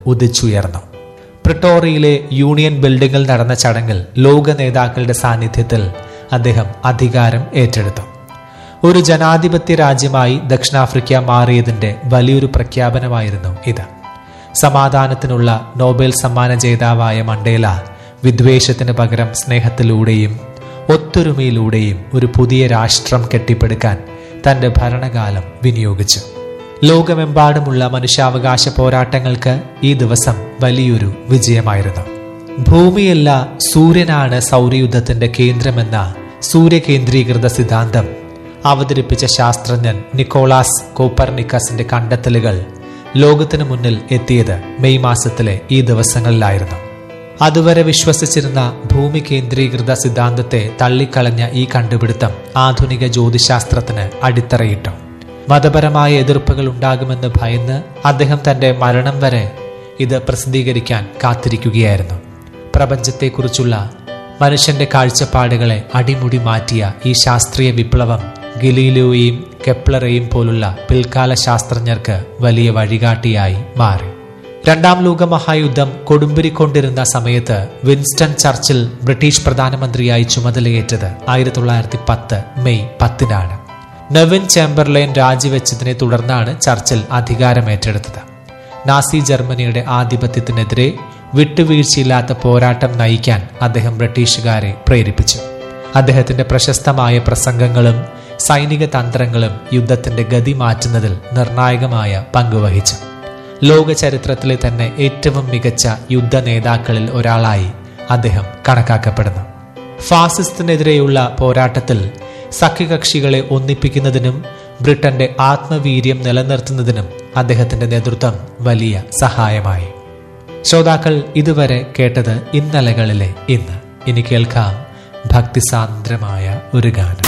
ഉദിച്ചുയർന്നു പ്രിട്ടോറിയയിലെ union ബിൽഡിംഗിൽ നടന്ന ചടങ്ങിൽ ലോക നേതാക്കളുടെ സാന്നിധ്യത്തിൽ അദ്ദേഹം അധികാരം ഏറ്റെടുത്തു ഒരു ജനാധിപത്യ രാജ്യമായി ദക്ഷിണാഫ്രിക്ക മാറിയതിന്റെ വലിയൊരു പ്രഖ്യാപനമായിരുന്നു ഇത് സമാധാനത്തിനുള്ള നോബൽ സമ്മാന ജേതാവായ മണ്ടേല വിദ്വേഷത്തിന് പകരം സ്നേഹത്തിലൂടെയും ഒത്തൊരുമയിലൂടെയും ഒരു പുതിയ രാഷ്ട്രം കെട്ടിപ്പടുക്കാൻ തന്റെ ഭരണകാലം വിനിയോഗിച്ചു ലോകമെമ്പാടുമുള്ള മനുഷ്യാവകാശ പോരാട്ടങ്ങൾക്ക് ഈ ദിവസം വലിയൊരു വിജയമായിരുന്നു ഭൂമിയല്ല സൂര്യനാണ് സൗരയുദ്ധത്തിന്റെ കേന്ദ്രമെന്ന സൂര്യകേന്ദ്രീകൃത സിദ്ധാന്തം അവതരിപ്പിച്ച ശാസ്ത്രജ്ഞൻ നിക്കോളാസ് കോപ്പർനിക്കസിന്റെ കണ്ടെത്തലുകൾ ലോകത്തിനു മുന്നിൽ എത്തിയത് മെയ് മാസത്തിലെ ഈ ദിവസങ്ങളിലായിരുന്നു അതുവരെ വിശ്വസിച്ചിരുന്ന ഭൂമി കേന്ദ്രീകൃത സിദ്ധാന്തത്തെ തള്ളിക്കളഞ്ഞ ഈ കണ്ടുപിടുത്തം ആധുനിക ജ്യോതിശാസ്ത്രത്തിന് അടിത്തറയിട്ടു മതപരമായ എതിർപ്പുകൾ ഉണ്ടാകുമെന്ന് ഭയന്ന് അദ്ദേഹം തന്റെ മരണം വരെ ഇത് പ്രസിദ്ധീകരിക്കാൻ കാത്തിരിക്കുകയായിരുന്നു പ്രപഞ്ചത്തെക്കുറിച്ചുള്ള മനുഷ്യന്റെ കാഴ്ചപ്പാടുകളെ അടിമുടി മാറ്റിയ ഈ ശാസ്ത്രീയ വിപ്ലവം ഗലീലിയോയെയും കെപ്ലറെയും പോലുള്ള പിൽക്കാല ശാസ്ത്രജ്ഞർക്ക് വലിയ വഴികാട്ടിയായി മാറി രണ്ടാം ലോക മഹായുദ്ധം കൊടുമ്പിരിക്കൊണ്ടിരുന്ന സമയത്ത് വിൻസ്റ്റൺ ചർച്ചിൽ ബ്രിട്ടീഷ് പ്രധാനമന്ത്രിയായി ചുമതലയേറ്റത് ആയിരത്തി തൊള്ളായിരത്തി പത്ത് മെയ് പത്തിനാണ് നെവിൻ ചേംബർലൈൻ രാജിവെച്ചതിനെ തുടർന്നാണ് ചർച്ചിൽ അധികാരമേറ്റെടുത്തത് നാസി ജർമ്മനിയുടെ ആധിപത്യത്തിനെതിരെ വിട്ടുവീഴ്ചയില്ലാത്ത പോരാട്ടം നയിക്കാൻ അദ്ദേഹം ബ്രിട്ടീഷുകാരെ പ്രേരിപ്പിച്ചു അദ്ദേഹത്തിന്റെ പ്രശസ്തമായ പ്രസംഗങ്ങളും സൈനിക തന്ത്രങ്ങളും യുദ്ധത്തിന്റെ ഗതി മാറ്റുന്നതിൽ നിർണായകമായ പങ്കുവഹിച്ചു ലോക ചരിത്രത്തിലെ തന്നെ ഏറ്റവും മികച്ച യുദ്ധ നേതാക്കളിൽ ഒരാളായി അദ്ദേഹം കണക്കാക്കപ്പെടുന്നു ഫാസിസത്തിനെതിരെയുള്ള പോരാട്ടത്തിൽ സഖ്യകക്ഷികളെ ഒന്നിപ്പിക്കുന്നതിനും ബ്രിട്ടന്റെ ആത്മവീര്യം നിലനിർത്തുന്നതിനും അദ്ദേഹത്തിന്റെ നേതൃത്വം വലിയ സഹായമായി ശ്രോതാക്കൾ ഇതുവരെ കേട്ടത് ഇന്നലകളിലെ ഇന്ന് ഇനി കേൾക്കാം ഭക്തിസാന്ദ്രമായ ഒരു ഗാനം